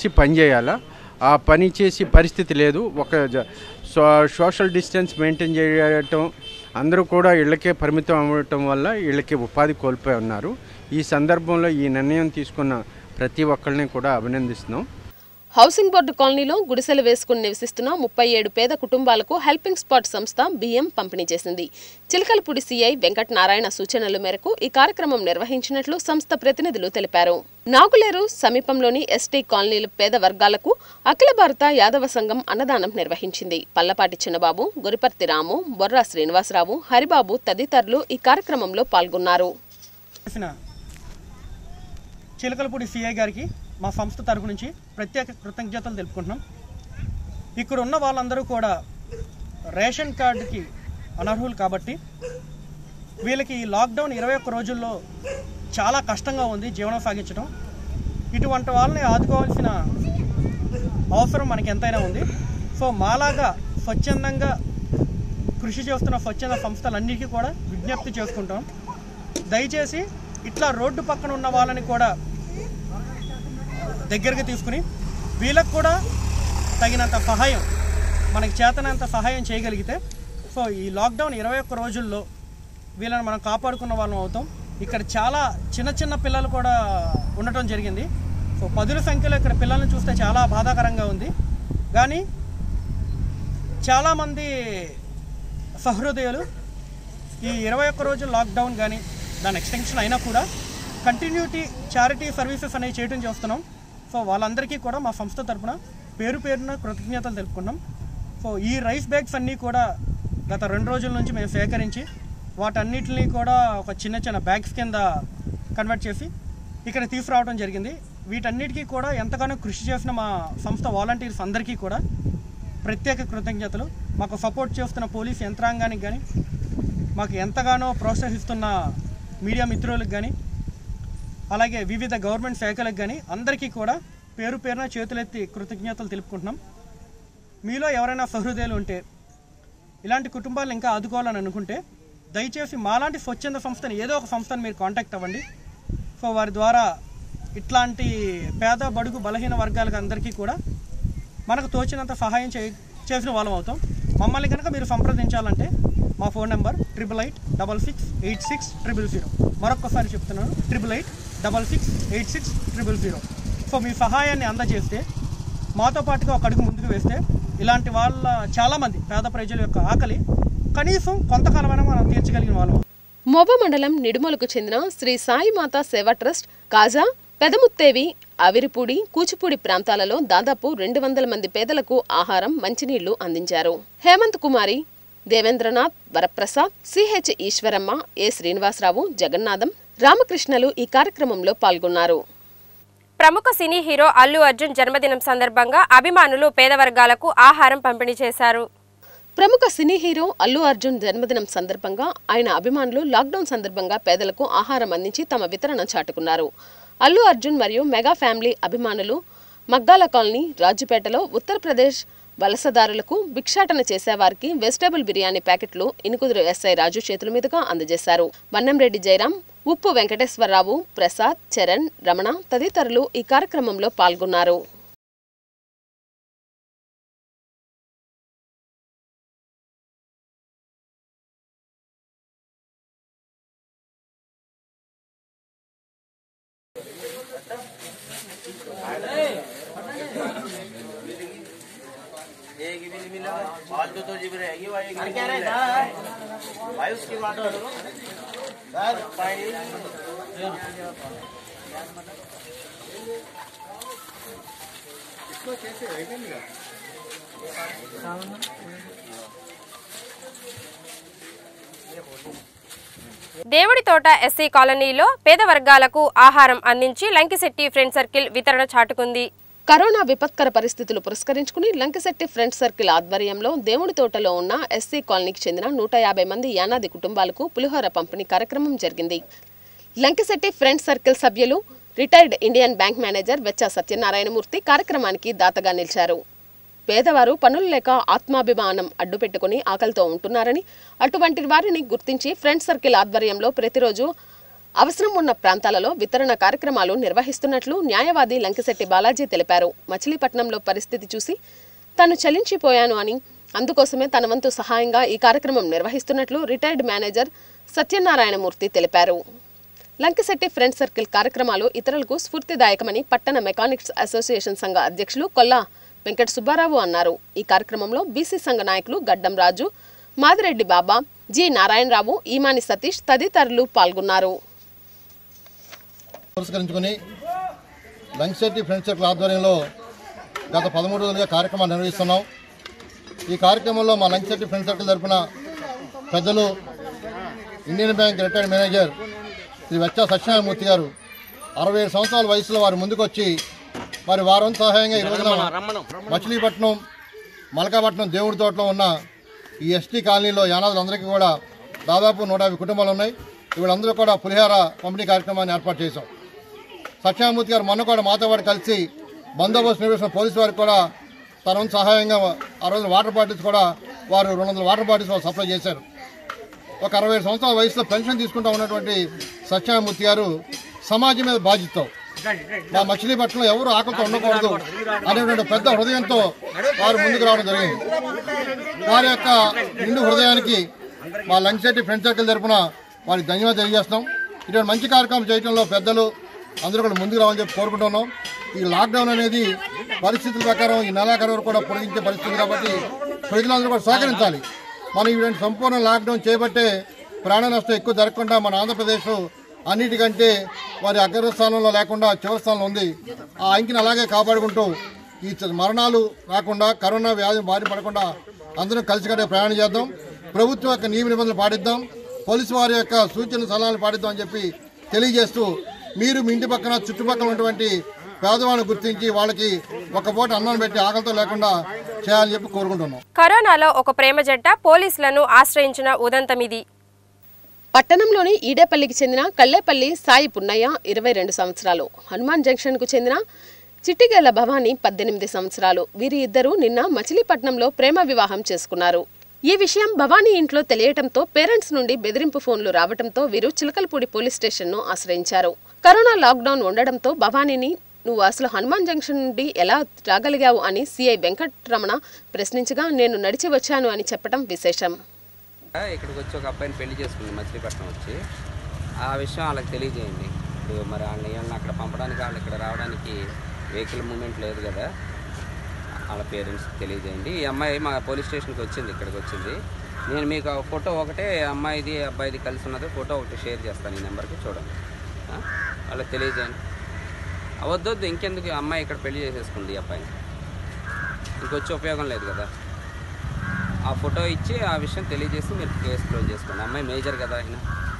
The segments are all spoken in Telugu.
కలిసి పనిచేయాలా ఆ పని చేసి పరిస్థితి లేదు ఒక జ- సో సోషల్ డిస్టెన్స్ మెయింటైన్ చేయటం అందరూ కూడా ఇళ్ళకే పరిమితం అవ్వటం వల్ల ఇళ్ళకి ఉపాధి కోల్పోయి ఉన్నారు ఈ సందర్భంలో ఈ నిర్ణయం తీసుకున్న ప్రతి ఒక్కరిని కూడా అభినందిస్తున్నాం హౌసింగ్ బోర్డు కాలనీలో గుడిసెలు వేసుకుని నివసిస్తున్న ముప్పై ఏడు పేద కుటుంబాలకు హెల్పింగ్ స్పాట్ సంస్థ బియ్యం పంపిణీ చేసింది చిలకలపూడి సీఐ వెంకట నారాయణ సూచనల మేరకు ఈ కార్యక్రమం నిర్వహించినట్లు సంస్థ ప్రతినిధులు తెలిపారు నాగులేరు సమీపంలోని ఎస్టీ కాలనీల పేద వర్గాలకు అఖిల భారత యాదవ సంఘం అన్నదానం నిర్వహించింది పల్లపాటి చిన్నబాబు గురిపర్తి రాము బొర్రా శ్రీనివాసరావు హరిబాబు తదితరులు ఈ కార్యక్రమంలో పాల్గొన్నారు చేసిన చిలకలపూడి సిఐ గారికి మా సంస్థ తరపు నుంచి ప్రత్యేక కృతజ్ఞతలు తెలుపుకుంటున్నాం ఇక్కడ ఉన్న వాళ్ళందరూ కూడా రేషన్ కార్డుకి అనర్హులు కాబట్టి వీళ్ళకి ఈ లాక్డౌన్ ఇరవై ఒక్క రోజుల్లో చాలా కష్టంగా ఉంది జీవనం సాగించడం ఇటువంటి వాళ్ళని ఆదుకోవాల్సిన అవసరం మనకి ఎంతైనా ఉంది సో మాలాగా స్వచ్ఛందంగా కృషి చేస్తున్న స్వచ్ఛంద సంస్థలన్నిటికీ కూడా విజ్ఞప్తి చేసుకుంటాం దయచేసి ఇట్లా రోడ్డు పక్కన ఉన్న వాళ్ళని కూడా దగ్గరికి తీసుకుని వీళ్ళకు కూడా తగినంత సహాయం మనకి చేతనంత సహాయం చేయగలిగితే సో ఈ లాక్డౌన్ ఇరవై ఒక్క రోజుల్లో వీళ్ళని మనం కాపాడుకున్న వాళ్ళం అవుతాం ఇక్కడ చాలా చిన్న చిన్న పిల్లలు కూడా ఉండటం జరిగింది సో పదుల సంఖ్యలో ఇక్కడ పిల్లల్ని చూస్తే చాలా బాధాకరంగా ఉంది కానీ చాలామంది సహృదయులు ఈ ఇరవై ఒక్క రోజు లాక్డౌన్ కానీ దాని ఎక్స్టెన్షన్ అయినా కూడా కంటిన్యూటీ చారిటీ సర్వీసెస్ అనేవి చేయడం చేస్తున్నాం సో వాళ్ళందరికీ కూడా మా సంస్థ తరపున పేరు పేరున కృతజ్ఞతలు తెలుపుకున్నాం సో ఈ రైస్ బ్యాగ్స్ అన్నీ కూడా గత రెండు రోజుల నుంచి మేము సేకరించి వాటన్నిటిని కూడా ఒక చిన్న చిన్న బ్యాగ్స్ కింద కన్వర్ట్ చేసి ఇక్కడ తీసుకురావడం జరిగింది వీటన్నిటికీ కూడా ఎంతగానో కృషి చేసిన మా సంస్థ వాలంటీర్స్ అందరికీ కూడా ప్రత్యేక కృతజ్ఞతలు మాకు సపోర్ట్ చేస్తున్న పోలీస్ యంత్రాంగానికి కానీ మాకు ఎంతగానో ప్రోత్సహిస్తున్న మీడియా మిత్రులకు కానీ అలాగే వివిధ గవర్నమెంట్ శాఖలకు కానీ అందరికీ కూడా పేరు పేరున చేతులెత్తి కృతజ్ఞతలు తెలుపుకుంటున్నాం మీలో ఎవరైనా సహృదయాలు ఉంటే ఇలాంటి కుటుంబాలను ఇంకా ఆదుకోవాలని అనుకుంటే దయచేసి మాలాంటి స్వచ్ఛంద సంస్థని ఏదో ఒక సంస్థని మీరు కాంటాక్ట్ అవ్వండి సో వారి ద్వారా ఇట్లాంటి పేద బడుగు బలహీన వర్గాలకు అందరికీ కూడా మనకు తోచినంత సహాయం చే చేసిన వాళ్ళం అవుతాం మమ్మల్ని కనుక మీరు సంప్రదించాలంటే మా phone number triple eight double six eight six triple zero మరొకసారి చెప్తున్నాను triple eight double six eight six triple zero so మీ సహాయాన్ని అందజేస్తే మాతో పాటుగా ఒక అడుగు ముందుకు వేస్తే ఇలాంటి వాళ్ళ చాలామంది పేద ప్రజల యొక్క ఆకలి కనీసం కొంతకాలమైనా మనం తీర్చగలిగిన వాళ్ళం మోబ మండలం నిడుమలకు చెందిన శ్రీ సాయి మాతా సేవా ట్రస్ట్ కాజా పెదముత్తేవి అవిరిపూడి కూచిపూడి ప్రాంతాలలో దాదాపు రెండు వందల మంది పేదలకు ఆహారం మంచినీళ్లు అందించారు హేమంత్ కుమారి దేవేంద్రనాథ్ వరప్రసాద్ సిహెచ్ ఈశ్వరమ్మ ఏ శ్రీనివాసరావు జగన్నాథం రామకృష్ణలు ఈ కార్యక్రమంలో పాల్గొన్నారు ప్రముఖ సినీ హీరో అల్లు అర్జున్ జన్మదినం సందర్భంగా అభిమానులు పేద వర్గాలకు ఆహారం పంపిణీ చేశారు ప్రముఖ సినీ హీరో అల్లు అర్జున్ జన్మదినం సందర్భంగా ఆయన అభిమానులు లాక్డౌన్ సందర్భంగా పేదలకు ఆహారం అందించి తమ వితరణ చాటుకున్నారు అల్లు అర్జున్ మరియు మెగా ఫ్యామిలీ అభిమానులు మగ్గాల కాలనీ రాజుపేటలో ఉత్తరప్రదేశ్ వలసదారులకు భిక్షాటన చేసేవారికి వెజిటేబుల్ బిర్యానీ ప్యాకెట్లు ఇనుకుదురు ఎస్ఐ రాజు చేతుల మీదుగా అందజేశారు వన్నంరెడ్డి జయరాం ఉప్పు వెంకటేశ్వరరావు ప్రసాద్ చరణ్ రమణ తదితరులు ఈ కార్యక్రమంలో పాల్గొన్నారు फालतू तो जीव रहेगी भाई क्या रहता भाई उसकी बात करो भाई దేవుడి తోట ఎస్సీ కాలనీలో పేద వర్గాలకు ఆహారం అందించి లంకిశెట్టి ఫ్రెండ్ సర్కిల్ వితరణ చాటుకుంది కరోనా విపత్కర పరిస్థితులు పురస్కరించుకుని లంకశెట్టి ఫ్రెండ్ సర్కిల్ ఆధ్వర్యంలో దేవుడి తోటలో ఉన్న ఎస్సీ కాలనీకి చెందిన నూట యాభై మంది యానాది కుటుంబాలకు పులిహోర పంపిణీ కార్యక్రమం జరిగింది లంకశెట్టి ఫ్రెండ్ సర్కిల్ సభ్యులు retired Indian bank manager Vechcha Satyanarayanamurthy కార్యక్రమానికి దాతగా నిలిచారు పేదవారు పనులు లేక ఆత్మాభిమానం అడ్డుపెట్టుకుని ఆకలితో ఉంటున్నారని అటువంటి వారిని గుర్తించి ఫ్రెండ్ సర్కిల్ ఆధ్వర్యంలో ప్రతిరోజు అవసరం ఉన్న ప్రాంతాలలో వితరణ కార్యక్రమాలు నిర్వహిస్తున్నట్లు న్యాయవాది లంకిశెట్టి బాలాజీ తెలిపారు మచిలీపట్నంలో పరిస్థితి చూసి తాను చలించిపోయాను అని అందుకోసమే తన వంతు సహాయంగా ఈ కార్యక్రమం నిర్వహిస్తున్నట్లు రిటైర్డ్ మేనేజర్ సత్యనారాయణమూర్తి తెలిపారు లంకిశెట్టి ఫ్రెండ్ సర్కిల్ కార్యక్రమాలు ఇతరులకు స్ఫూర్తిదాయకమని పట్టణ మెకానిక్స్ అసోసియేషన్ సంఘ అధ్యక్షులు కొల్లా వెంకట సుబ్బారావు అన్నారు ఈ కార్యక్రమంలో బీసీ సంఘ నాయకులు గడ్డం రాజు మాదిరెడ్డి బాబా జి నారాయణరావు ఈమాని సతీష్ తదితరులు పాల్గొన్నారు పురస్కరించుకుని లంగ్శెట్టి ఫ్రెండ్స్ సర్కిల్ ఆధ్వర్యంలో గత పదమూడు రోజులుగా కార్యక్రమాలు నిర్వహిస్తున్నాం ఈ కార్యక్రమంలో మా లంగ్శెట్టి ఫ్రెండ్స్ సర్కిల్ తరఫున పెద్దలు Indian bank retired manager Shri Vechcha Satyanarayanamurthy గారు అరవై ఏడు సంవత్సరాల వయసులో వారు ముందుకొచ్చి మరి వారం సహాయంగా ఈ రోజున మచిలీపట్నం మలకాపట్నం దేవుడి తోటలో ఉన్న ఈ ఎస్టీ కాలనీలో యానాదులందరికీ కూడా దాదాపు నూట యాభై కుటుంబాలు ఉన్నాయి వీళ్ళందరూ కూడా పులిహార పంపిణీ కార్యక్రమాన్ని ఏర్పాటు చేశాం సత్యామూర్తి గారు మొన్న కూడా మాతో పాటు కలిసి బందోబస్తు నిర్వహిస్తున్న పోలీసు వారికి కూడా తన వంతు సహాయంగా ఆ రోజు వాటర్ బాటిల్స్ కూడా వారు రెండు వందల వాటర్ బాటిల్స్ వాళ్ళు సప్లై చేశారు ఒక అరవై ఏడు సంవత్సరాల వయసులో పెన్షన్ తీసుకుంటూ ఉన్నటువంటి సత్యనారాయణమూర్తి గారు సమాజం మీద బాధ్యతతో మా మచిలీపట్నంలో ఎవరు ఆకలితో ఉండకూడదు అనేటువంటి పెద్ద హృదయంతో వారు ముందుకు రావడం జరిగింది వారి యొక్క నిండు హృదయానికి మా లంగ్శెట్టి ఫ్రెండ్ సర్కిల్ తరపున వారికి ధన్యవాదాలు తెలియజేస్తాం ఇటువంటి మంచి కార్యక్రమం చేయడంలో పెద్దలు అందరూ కూడా ముందుకు రావాలని చెప్పి కోరుకుంటున్నాం ఈ లాక్డౌన్ అనేది పరిస్థితుల ప్రకారం ఈ నెలాఖరు వరకు కూడా పొడిగించే పరిస్థితి కాబట్టి ప్రజలందరూ కూడా సహకరించాలి మనం ఇటువంటి సంపూర్ణ లాక్డౌన్ చేపట్టే ప్రాణ నష్టం ఎక్కువ జరగకుండా మన ఆంధ్రప్రదేశ్ అన్నిటికంటే వారి అగ్రస్థానంలో లేకుండా చివరి స్థానంలో ఉంది ఆ అంకిని అలాగే కాపాడుకుంటూ ఈ చ- మరణాలు రాకుండా కరోనా వ్యాధి బారి పడకుండా అందరం కలిసికట్టే ప్రయాణం చేద్దాం ప్రభుత్వం యొక్క నియమ నిబంధనలు పాటిద్దాం పోలీసు వారి యొక్క సూచన సలహాలు పాటిద్దాం అని చెప్పి తెలియజేస్తూ మీరు మీ ఇంటి పక్కన చుట్టుపక్కల ఉన్నటువంటి పేదవాళ్ళని గుర్తించి వాళ్ళకి ఒక పూట అన్నం పెట్టి ఆకలితో లేకుండా చేయాలని చెప్పి కోరుకుంటున్నాం కరోనాలో ఒక ప్రేమ జంట పోలీసులను ఆశ్రయించిన ఉదంతం ఇది పట్టణంలోని ఈడేపల్లికి చెందిన కల్లేపల్లి సాయి పున్నయ్య ఇరవై రెండు సంవత్సరాలు హనుమాన్ జంక్షన్కు చెందిన చిట్టిగేల భవానీ పద్దెనిమిది సంవత్సరాలు వీరి ఇద్దరు నిన్న మచిలీపట్నంలో ప్రేమ వివాహం చేసుకున్నారు ఈ విషయం భవానీ ఇంట్లో తెలియటంతో పేరెంట్స్ నుండి బెదిరింపు ఫోన్లు రావడంతో వీరు చిలకలపూడి పోలీస్ స్టేషన్ను ఆశ్రయించారు కరోనా లాక్డౌన్ ఉండడంతో భవానీని నువ్వు అసలు హనుమాన్ జంక్షన్ నుండి ఎలా రాగలిగావు అని సిఐ వెంకటరమణ ప్రశ్నించగా నేను నడిచి వచ్చాను అని చెప్పడం విశేషం ఇక్కడికి వచ్చి ఒక అబ్బాయిని పెళ్లి చేసుకుంది మచిలీపట్నం వచ్చి ఆ విషయం వాళ్ళకి తెలియజేయండి ఇప్పుడు మరి వాళ్ళని ఏమన్నా అక్కడ పంపడానికి వాళ్ళు ఇక్కడ రావడానికి వెహికల్ మూమెంట్ లేదు కదా వాళ్ళ పేరెంట్స్ తెలియజేయండి ఈ అమ్మాయి మా పోలీస్ స్టేషన్కి వచ్చింది ఇక్కడికి వచ్చింది నేను మీకు ఆ ఫోటో ఒకటే అమ్మాయిది అబ్బాయిది కలిసి ఉన్నది ఫోటో ఒకటి షేర్ చేస్తాను ఈ నెంబర్కి చూడండి ఆ? వాళ్ళకి తెలియజేయండి అవద్దొద్దు ఇంకెందుకు ఈ అమ్మాయి ఇక్కడ పెళ్లి చేసేసుకుంది ఈ అబ్బాయిని ఇంకొచ్చి ఉపయోగం లేదు కదా ఆ ఫోటో ఇచ్చి ఆ విషయం తెలియజేసి మీరు కేసు క్లోజ్ చేసుకోండి అమ్మాయి మేజర్ కదా ఆయన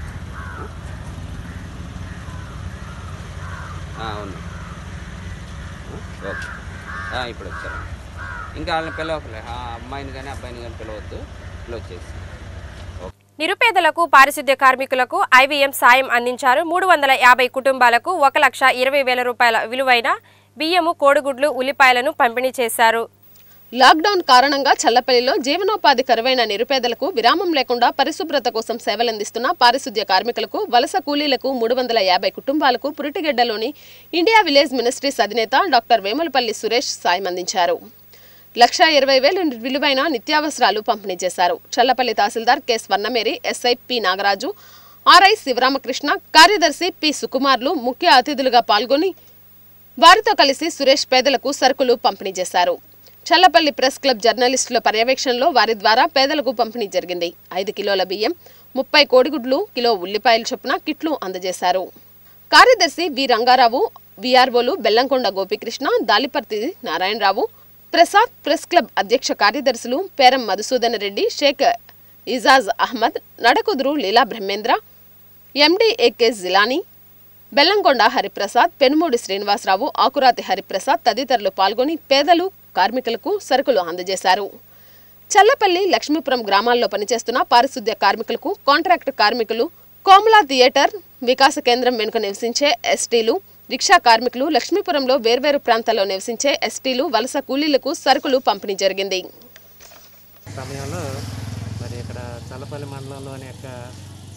ఆ, అవును ఆ, ఓకే ఆ, ఇప్పుడు వచ్చారు ఇంకా వాళ్ళని పిలవకలే ఆ అమ్మాయిని కానీ అబ్బాయిని కానీ పిలవద్దు క్లోజ్ చేసి నిరుపేదలకు పారిశుద్ధ్య కార్మికులకు ఐవీఎం సాయం అందించారు మూడు వందల యాభై కుటుంబాలకు ఒక లక్ష ఇరవై వేల రూపాయల విలువైన బియ్యము కోడిగుడ్లు ఉల్లిపాయలను పంపిణీ చేశారు లాక్డౌన్ కారణంగా చల్లపల్లిలో జీవనోపాధి కరువైన నిరుపేదలకు విరామం లేకుండా పరిశుభ్రత కోసం సేవలందిస్తున్న పారిశుద్ధ్య కార్మికులకు వలస కూలీలకు మూడు వందల యాభై కుటుంబాలకు పురిటిగడ్డలోని ఇండియా విలేజ్ మినిస్ట్రీస్ అధినేత డాక్టర్ వేములపల్లి సురేష్ సాయం అందించారు లక్ష ఇరవై వేలు విలువైన నిత్యావసరాలు పంపిణీ చేశారు Challapalli tahsildar K Swarnameri SI P Nagaraju RI Sivaramakrishna కార్యదర్శి పి సుకుమార్లు ముఖ్య అతిథులుగా పాల్గొని వారితో కలిసి సురేష్ పేదలకు సరుకులు పంపిణీ చేశారు చల్లపల్లి ప్రెస్ క్లబ్ జర్నలిస్టుల పర్యవేక్షణలో వారి ద్వారా పేదలకు పంపిణీ జరిగింది ఐదు కిలోల బియ్యం ముప్పై కోడిగుడ్లు కిలో ఉల్లిపాయల చొప్పున కిట్లు అందజేశారు కార్యదర్శి వి రంగారావు విఆర్ఓలు బెల్లంకొండ గోపికృష్ణ దాలిపర్తి నారాయణరావు ప్రసాద్ ప్రెస్ క్లబ్ అధ్యక్ష కార్యదర్శులు పేరం మధుసూదన్ రెడ్డి షేక్ ఇజాజ్ అహ్మద్ నడకుదురు లీలా బ్రహ్మేంద్ర ఎండి ఏకే జిలానీ బెల్లంకొండ హరిప్రసాద్ పెనుమూడి శ్రీనివాసరావు ఆకురాతి హరిప్రసాద్ తదితరులు పాల్గొని పేదలు కార్మికులకు సరుకులు అందజేశారు చల్లపల్లి లక్ష్మీపురం గ్రామాల్లో పనిచేస్తున్న పారిశుద్ధ్య కార్మికులకు కాంట్రాక్ట్ కార్మికులు కోమలా థియేటర్ వికాస కేంద్రం వెనుక నివసించే ఎస్టీలు రిక్షా కార్మికులు లక్ష్మీపురంలో వేర్వేరు ప్రాంతాల్లో నివసించే ఎస్టీలు వలస కూలీలకు సరుకులు పంపిణీ జరిగింది సమయంలో మరి ఇక్కడ చల్లపల్లి మండలంలోని యొక్క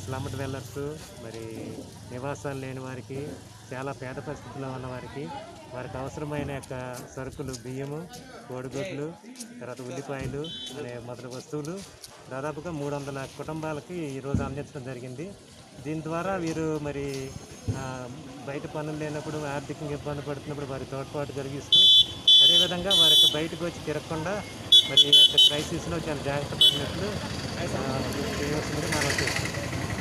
స్లమ్ డెవలప్స్ మరి నివాసాలు లేని వారికి చాలా పేద పరిస్థితుల్లో ఉన్న వారికి వారికి అవసరమైన యొక్క సరుకులు బియ్యము కోడిగుడ్లు తర్వాత ఉల్లిపాయలు అనే మొదటి వస్తువులు దాదాపుగా మూడు వందల కుటుంబాలకి ఈరోజు అందించడం జరిగింది దీని ద్వారా వీరు మరి ఆ, బయట పనులు లేనప్పుడు ఆర్థికంగా ఇబ్బంది పడుతున్నప్పుడు వారి తోడ్పాటు కలిగిస్తూ అదేవిధంగా వారికి బయటకు వచ్చి తిరగకుండా మరి ఈ యొక్క క్రైసిస్లో చాలా జాగ్రత్త పడినట్లు ఆ, చేయవలసిందిగా మనం చేస్తున్నాం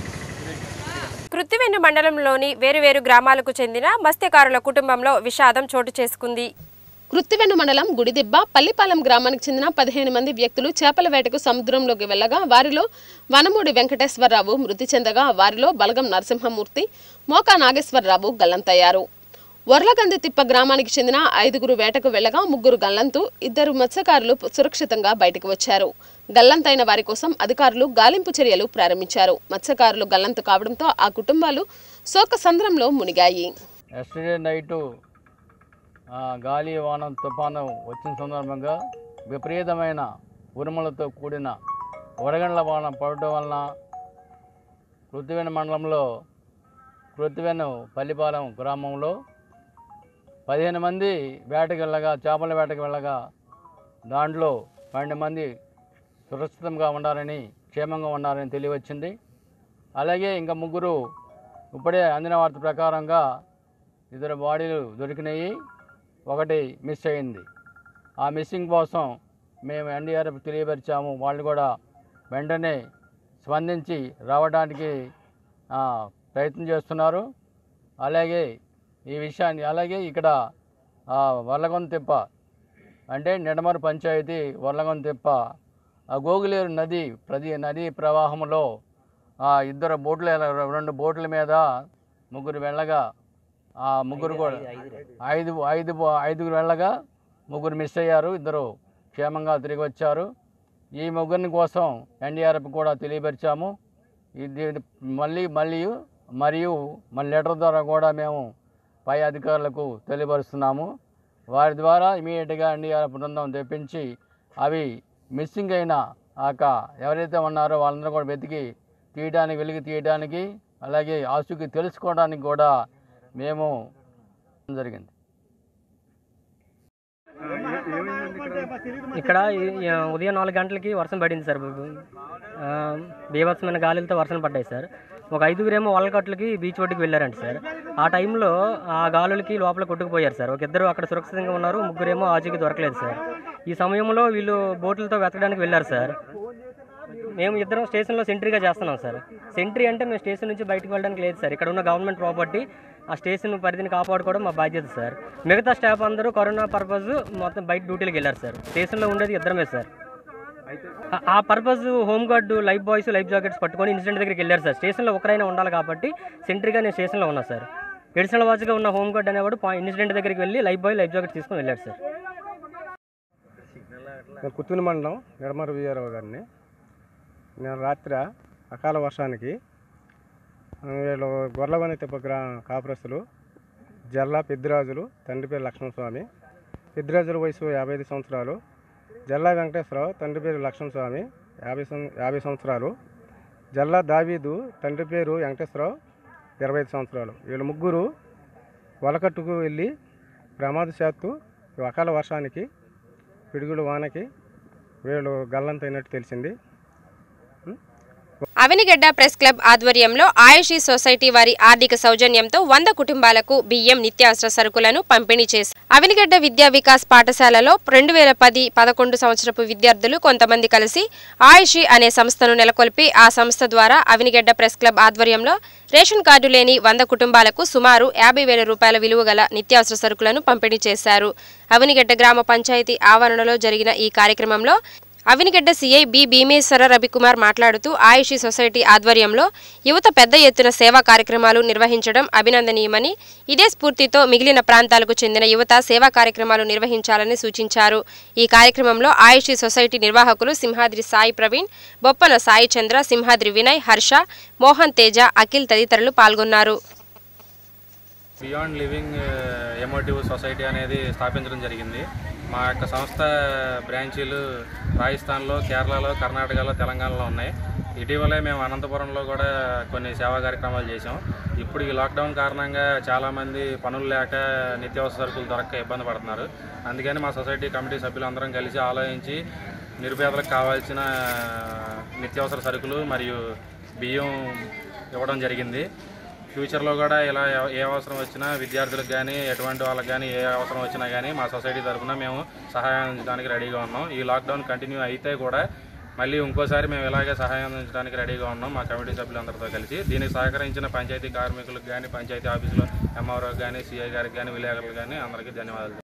కృత్తివెన్ను మండలంలోని వేరువేరు గ్రామాలకు చెందిన మత్స్యకారుల కుటుంబంలో విషాదం చోటు చేసుకుంది కృత్తివెన్ను మండలం గుడిదిబ్బ పల్లిపాలెం గ్రామానికి చెందిన పదిహేను మంది వ్యక్తులు చేపల వేటకు సముద్రంలోకి వెళ్ళగా వారిలో వనమూడి వెంకటేశ్వరరావు మృతి చెందగా వారిలో బలగం నరసింహమూర్తి మోకా నాగేశ్వరరావు గల్లంతయ్యారు వర్లగంది తిప్ప గ్రామానికి చెందిన ఐదుగురు వేటకు వెళ్ళగా ముగ్గురు గల్లంతు ఇద్దరు మత్స్యకారులు సురక్షితంగా బయటకు వచ్చారు గల్లంతైన వారి కోసం అధికారులు గాలింపు చర్యలు ప్రారంభించారు మత్స్యకారులు గల్లంతు కావడంతో ఆ కుటుంబాలు శోక సంద్రంలో మునిగాయి ఎస్టర్డే నైటు ఆ, గాలి వానం తుఫాను వచ్చిన సందర్భంగా విపరీతమైన ఉరుములతో కూడిన వడగండ్ల వాన పడటం వలన కృత్తివెన మండలంలో కృత్తివెను పల్లిపాలెం గ్రామంలో పదిహేను మంది వేటకు వెళ్ళగా చేపల వేటకు వెళ్ళగా దాంట్లో పన్నెండు మంది సురక్షితంగా ఉండాలని క్షేమంగా ఉండాలని తెలియవచ్చింది అలాగే ఇంకా ముగ్గురు ఇప్పుడే అందిన వార్త ప్రకారంగా ఇద్దరు బాడీలు దొరికినాయి ఒకటి మిస్ అయింది ఆ మిస్సింగ్ కోసం మేము ఎన్డీఆర్ఎఫ్ తెలియపరిచాము వాళ్ళు కూడా వెంటనే స్పందించి రావడానికి ఆ, ప్రయత్నం చేస్తున్నారు అలాగే ఈ విషయాన్ని అలాగే ఇక్కడ ఆ, వర్లగొంద తిప్ప అంటే నిడమరు పంచాయతీ వర్లగొంద తిప్ప ఆ గోగులేరు నది ప్రతి నదీ ప్రవాహంలో ఆ ఇద్దరు బోట్ల రెండు బోట్ల మీద ముగ్గురు వెళ్ళగా ఆ ముగ్గురు కూడా ఐదు ఐదు ఐదుగురు వెళ్ళగా ముగ్గురు మిస్ అయ్యారు ఇద్దరు క్షేమంగా తిరిగి వచ్చారు ఈ ముగ్గురిని కోసం ఎన్డీఆర్ఎఫ్ కూడా తెలియపరిచాము ఇది మళ్ళీ మళ్ళీ మరియు మన లెటర్ ద్వారా కూడా మేము పై అధికారులకు తెలియపరుస్తున్నాము వారి ద్వారా ఇమీడియట్గా ఎన్డీఆర్ఎఫ్ బృందం తెప్పించి అవి మిస్సింగ్ అయిన ఆక ఎవరైతే ఉన్నారో వాళ్ళందరూ కూడా వెతికి తీయడానికి వెలికి తీయడానికి అలాగే ఆసుకి తెలుసుకోవడానికి కూడా మేము జరిగింది ఇక్కడ ఈ- ఈ ఉదయం నాలుగు గంటలకి వర్షం పడింది సార్ ఆ, బీభత్సమైన గాలులతో వర్షం పడ్డాయి సార్ ఒక ఐదుగురేమో వలకట్లకి బీచ్ ఒడ్డుకి వెళ్ళారంట సార్ ఆ టైంలో ఆ గాలులకి లోపల కొట్టుకుపోయారు సార్ ఒక ఇద్దరు అక్కడ సురక్షితంగా ఉన్నారు ముగ్గురేమో ఆచూకీ దొరకలేదు సార్ ఈ సమయంలో వీళ్ళు బోట్లతో వెతకడానికి వెళ్ళారు సార్ మేము ఇద్దరం స్టేషన్లో సెంట్రీగా చేస్తున్నాం సార్ సెంట్రీ అంటే మేము స్టేషన్ నుంచి బయటకు వెళ్ళడానికి లేదు సార్ ఇక్కడ ఉన్న గవర్నమెంట్ ప్రాపర్టీ ఆ స్టేషన్ పరిధిని కాపాడుకోవడం మా బాధ్యత సార్ మిగతా స్టాఫ్ అందరూ కరోనా పర్పస్ మొత్తం బయట డ్యూటీలకు వెళ్ళారు సార్ స్టేషన్లో ఉండేది ఇద్దరమే సార్ ఆ- ఆ purpose home guard life boys life jackets పట్టుకొని ఇన్సిడెంట్ దగ్గరికి వెళ్ళారు సార్ స్టేషన్లో ఒకరైనా ఉండాలి కాబట్టి సెంట్రీగా నేను స్టేషన్లో ఉన్నా సార్ ఎడిషనల్ వాచ్గా ఉన్న హోమ్ గార్డ్ అనేవాడు ఇన్సిడెంట్ దగ్గరికి వెళ్ళి లైఫ్ బాయ్ లైఫ్ జాకెట్ తీసుకొని వెళ్ళాడు సార్ నేను కుత్తూరు మండలం నిడమర విజయరావు గారిని నేను రాత్రి అకాల వర్షానికి ఆ, వీళ్ళు గొర్లవని తిప్ప గ్రా కాపురస్తులు జల్లా పెద్దిరాజులు తండ్రి పేరు లక్ష్మణస్వామి పెద్దిరాజుల వయసు యాభై ఐదు సంవత్సరాలు జల్లా వెంకటేశ్వరరావు తండ్రి పేరు లక్ష్మణస్వామి యాభై సం యాభై సంవత్సరాలు జల్లా దావీదు తండ్రి పేరు వెంకటేశ్వరరావు ఇరవై ఐదు సంవత్సరాలు వీళ్ళు ముగ్గురు వలకట్టుకు వెళ్ళి ప్రమాదశాత్తు ఈ అకాల వర్షానికి పిడుగులు వానకి వీళ్ళు గల్లంతైనట్టు తెలిసింది అవినిగడ్డ ప్రెస్ క్లబ్ ఆధ్వర్యంలో ఆయుషి సొసైటీ వారి ఆర్థిక సౌజన్యంతో వంద కుటుంబాలకు బియ్యం నిత్యావసర సరుకులను పంపిణీ చేశారు అవినిగడ్డ విద్యా వికాస్ పాఠశాలలో రెండు వేల పది పదకొండు సంవత్సరపు విద్యార్థులు కొంతమంది కలిసి ఆయుషి అనే సంస్థను నెలకొల్పి ఆ సంస్థ ద్వారా అవినిగడ్డ ప్రెస్ క్లబ్ ఆధ్వర్యంలో రేషన్ కార్డు లేని వంద కుటుంబాలకు సుమారు యాభై వేల రూపాయల విలువ గల నిత్యావసర సరుకులను పంపిణీ చేశారు అవినిగడ్డ గ్రామ పంచాయతీ ఆవరణలో జరిగిన ఈ కార్యక్రమంలో అవినిగడ్డ సీఐ బి భీమేశ్వర రవికుమార్ మాట్లాడుతూ ఆయుషి సొసైటీ ఆధ్వర్యంలో యువత పెద్ద ఎత్తున సేవా కార్యక్రమాలు నిర్వహించడం అభినందనీయమని ఇదే స్ఫూర్తితో మిగిలిన ప్రాంతాలకు చెందిన యువత సేవా కార్యక్రమాలు నిర్వహించాలని సూచించారు ఈ కార్యక్రమంలో ఆయుషి సొసైటీ నిర్వాహకులు సింహాద్రి సాయి ప్రవీణ్ బొప్పన సాయి చంద్ర సింహాద్రి వినయ్ హర్ష మోహన్ తేజ అఖిల్ తదితరులు పాల్గొన్నారు బియాండ్ లివింగ్ ఎమోటివ్ సొసైటీ అనేది స్థాపించడం జరిగింది మా యొక్క సంస్థ బ్రాంచీలు రాజస్థాన్లో కేరళలో కర్ణాటకలో తెలంగాణలో ఉన్నాయి ఇటీవలే మేము అనంతపురంలో కూడా కొన్ని సేవా కార్యక్రమాలు చేసాం ఇప్పుడు ఈ లాక్డౌన్ కారణంగా చాలామంది పనులు లేక నిత్యావసర సరుకులు దొరక్క ఇబ్బంది పడుతున్నారు అందుకని మా సొసైటీ కమిటీ సభ్యులందరం కలిసి ఆలోచించి నిరుపేదలకు కావాల్సిన నిత్యావసర సరుకులు మరియు బియ్యం ఇవ్వడం జరిగింది ఫ్యూచర్లో కూడా ఇలా ఎవ- ఏ అవసరం వచ్చినా విద్యార్థులకు కానీ ఎటువంటి వాళ్ళకి కానీ ఏ అవసరం వచ్చినా కానీ మా సొసైటీ తరఫున మేము సహాయం అందించడానికి రెడీగా ఉన్నాం ఈ లాక్డౌన్ కంటిన్యూ అయితే కూడా మళ్ళీ ఇంకోసారి మేము ఇలాగే సహాయం అందించడానికి రెడీగా ఉన్నాం మా కమిటీ సభ్యులందరితో కలిసి దీనికి సహకరించిన పంచాయతీ కార్మికులకు కానీ పంచాయతీ ఆఫీసులో ఎంఆర్ఓ కానీ సిఐ గారికి కానీ విలేకరులకు కానీ అందరికీ ధన్యవాదాలు